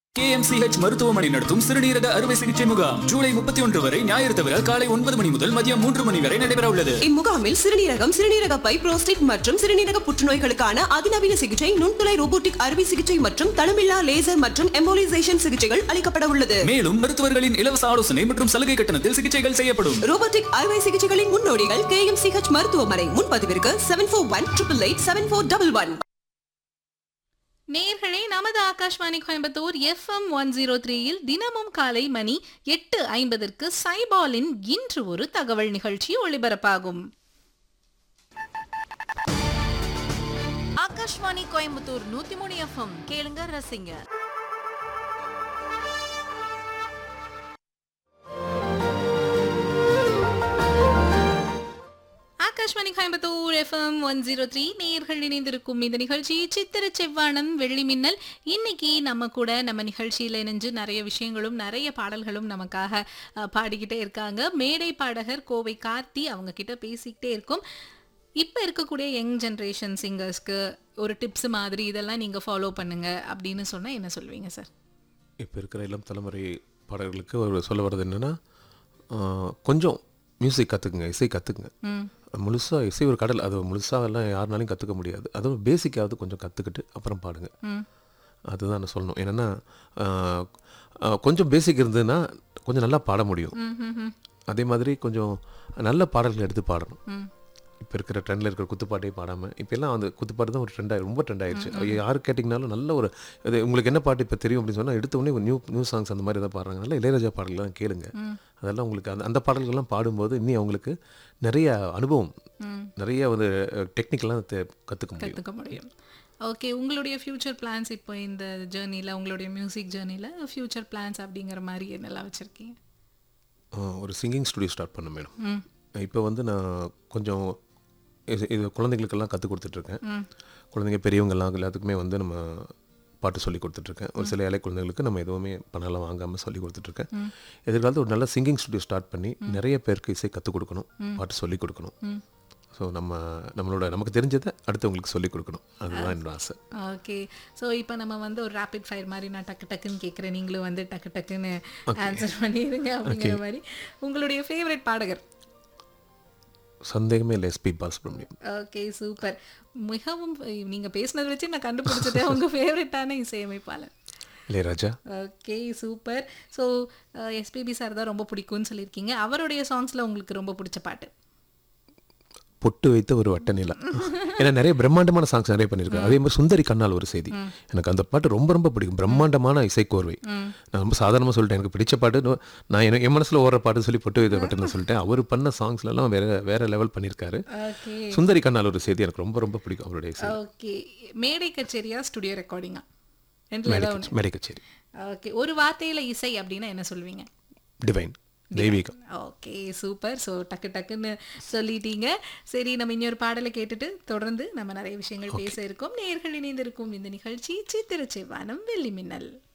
KMCH மருத்துவமனை நடத்தும் சிறுநீரக அறுவை சிகிச்சை முகாம் ஜூலை முப்பத்தி ஒன்று வரை ஞாயிறு தவிர காலை ஒன்பது மணி முதல் மதியம் மூன்று மணி வரை நடைபெற உள்ளது இம்முகாமில் சிறுநீரகம் சிறுநீரக பை புரோஸ்டேட் மற்றும் சிறுநீரக புற்றுநோய்களுக்கான அதிநவீன சிகிச்சை நுண்துளை ரோபோட்டிக் அறுவை சிகிச்சை மற்றும் தளமில்லா லேசர் மற்றும் எம்போலிசேஷன் சிகிச்சைகள் அளிக்கப்பட உள்ளது மேலும் மருத்துவர்களின் இலவச ஆலோசனை மற்றும் சலுகை கட்டணத்தில் சிகிச்சைகள் செய்யப்படும் ரோபோட்டிக் அறுவை சிகிச்சைகளின் முன்னோடிகள் கே எம் சிஹெச் மருத்துவமனை முன்பதிவிற்கு seven four one triple eight seven four double one நேர்களே நமது Akashvani Coimbatore FM one zero த்ரீயில் தினமும் காலை மணி எட்டு ஐம்பதற்கு சைபாலின் இன்று ஒரு தகவல் நிகழ்ச்சி ஒளிபரப்பாகும் ஆகாஷ்வாணி கோயம்புத்தூர் நூத்தி மூணு எஃப்எம் கேளுங்க ரசிங்க Akashvani Coimbatore FM one zero three நேர்கள் இணைந்திருக்கும் இந்த நிகழ்ச்சி சித்திர செவ்வானம் வெள்ளி மின்னல் இன்னைக்கு நம்ம கூட நம்ம நிகழ்ச்சியில் இணைஞ்சு நிறைய விஷயங்களும் நிறைய பாடல்களும் நமக்காக அஹ், பாடிக்கிட்டே இருக்காங்க மேடை பாடகர் கோவை கார்த்தி அவங்க கிட்ட பேசிக்கிட்டே இருக்கும் இப்போ இருக்கக்கூடிய யங் ஜென்ரேஷன் சிங்கர்ஸ்க்கு ஒரு டிப்ஸ் மாதிரி இதெல்லாம் நீங்கள் ஃபாலோ பண்ணுங்க அப்படின்னு சொன்னால் என்ன சொல்லுவீங்க சார் இப்போ இருக்கிற இளம் தலைமுறை பாடகர்களுக்கு ஒரு சொல்ல வர்றது என்னென்னா கொஞ்சம் மியூசிக் கற்றுக்குங்க இசை கற்றுக்குங்க முழுசாக இசை ஒரு கடல் அது முழுசாக எல்லாம் யாருனாலையும் கற்றுக்க முடியாது அதுவும் பேசிக்காவது கொஞ்சம் கற்றுக்கிட்டு அப்புறம் பாடுங்க அதுதான் நான் சொல்லணும் என்னென்னா கொஞ்சம் பேசிக் இருந்ததுன்னா கொஞ்சம் நல்லா பாட முடியும் அதே மாதிரி கொஞ்சம் நல்ல பாடல்கள் எடுத்து பாடணும் இப்போ இருக்கிற ட்ரெண்டில் இருக்கிற குத்துப்பாட்டே பாடாமல் இப்போ எல்லாம் அந்த குத்துப்பாட்டு தான் ஒரு ட்ரெண்டாக ரொம்ப ட்ரெண்ட் ஆயிடுச்சு அது யார் கேட்டிங்கனாலும் நல்ல ஒரு இது உங்களுக்கு என்ன பாட்டு இப்போ தெரியும் அப்படின்னு சொன்னால் எடுத்த உடனே நியூ நியூ சாங்ஸ் அந்த மாதிரி தான் பாடுறாங்க நல்ல இளையராஜா பாடல்கள்லாம் கேளுங்க அதெல்லாம் உங்களுக்கு அந்த அந்த பாடல்கள்லாம் பாடும்போது இன்னும் அவங்களுக்கு நிறைய அனுபவம் நிறைய வந்து டெக்னிக்கெல்லாம் கற்றுக்க முடியும் கற்றுக்க முடியும் ஓகே உங்களுடைய ஃப்யூச்சர் பிளான்ஸ் இப்போ இந்த ஜேர்னியில் உங்களுடைய மியூசிக் ஜேர்னியில் ஃப்யூச்சர் பிளான்ஸ் அப்படிங்கிற மாதிரி என்னெல்லாம் வச்சுருக்கீங்க ஆ, ஒரு சிங்கிங் ஸ்டுடியோ ஸ்டார்ட் பண்ண மேடம் இப்போ வந்து நான் கொஞ்சம் இது இது குழந்தைங்களுக்கெல்லாம் கற்றுக் கொடுத்துட்ருக்கேன் குழந்தைங்க பெரியவங்கெல்லாம் எல்லாத்துக்குமே வந்து நம்ம பாட்டு சொல்லி கொடுத்துட்ருக்கேன் ஒரு சில ஏழை குழந்தைங்களுக்கு நம்ம எதுவுமே பணம்லாம் வாங்காமல் சொல்லி கொடுத்துட்ருக்கேன் எதிர்காலத்தில் ஒரு நல்ல சிங்கிங் ஸ்டுடியோ ஸ்டார்ட் பண்ணி நிறைய பேருக்கு இசை கற்றுக் கொடுக்கணும் பாட்டு சொல்லி கொடுக்கணும் ஸோ நம்ம நம்மளோட நமக்கு தெரிஞ்சதை அடுத்தவங்களுக்கு சொல்லி கொடுக்கணும் அதுதான் என்னோட ஆசை ஓகே ஸோ இப்போ நம்ம வந்து ஒரு ரேபிட் ஃபயர் மாதிரி நான் டக்கு டக்குன்னு கேட்குறேன் நீங்களும் வந்து டக்கு டக்குன்னு ஆன்சர் பண்ணிடுங்க அப்படிங்கிற மாதிரி உங்களுடைய ஃபேவரட் பாடகர் சந்தேகமே இல்லை எஸ்பி பாலசுப்ரமணியம் ஓகே சூப்பர் மிகவும் நீங்கள் பேசுனதை வச்சு நான் கண்டுபிடிச்சதே உங்கள் ஃபேவரட்டான இசையமைப்பாளர் Ilaiyaraaja okay super so SPB sir தான் ரொம்ப பிடிக்கும்னு சொல்லியிருக்கீங்க அவருடைய சாங்ஸில் உங்களுக்கு ரொம்ப பிடிச்ச பாட்டு பொட்டு வைத்த ஒரு வட்ட நிலா ஏன்னா நிறைய பிரம்மாண்டமான சாங்ஸ் நிறைய பண்ணியிருக்கேன் அதே மாதிரி சுந்தரி கண்ணால் ஒரு செய்தி எனக்கு அந்த பாட்டு ரொம்ப ரொம்ப பிடிக்கும் பிரம்மாண்டமான இசைக்கோர்வை நான் ரொம்ப சாதாரணமாக சொல்லிட்டேன் எனக்கு பிடிச்ச பாட்டு நோ- நான் எனக்கு என் மனசில் ஓடுற பாட்டு சொல்லி பொட்டு வைத்த வட்டன்னு சொல்லிட்டேன் அவர் பண்ண சாங்ஸ்லாம் வேற வேற லெவல் பண்ணியிருக்காரு ஓகே சுந்தரி கண்ணால் ஒரு செய்தி எனக்கு ரொம்ப ரொம்ப பிடிக்கும் அவருடைய இசை ஓகே மேடை கச்சேரியா ஸ்டுடியோ ரெக்கார்டிங்கா ரெண்டுல ஏதாவது ஒன்று மேடை கச்சேரி ஓகே ஒரு வார்த்தையில இசை அப்படின்னா என்ன சொல்லுவீங்க டிவைன் தெய்வீகம் ஓகே சூப்பர் ஸோ டக்கு டக்குன்னு சொல்லிட்டீங்க சரி நம்ம இன்னொரு பாடலை கேட்டுட்டு தொடர்ந்து நம்ம நிறைய விஷயங்கள் பேச இருக்கோம் நேர்கள் இணைந்திருக்கும் இந்த நிகழ்ச்சி சித்திர செவ்வானம் வெள்ளி மின்னல்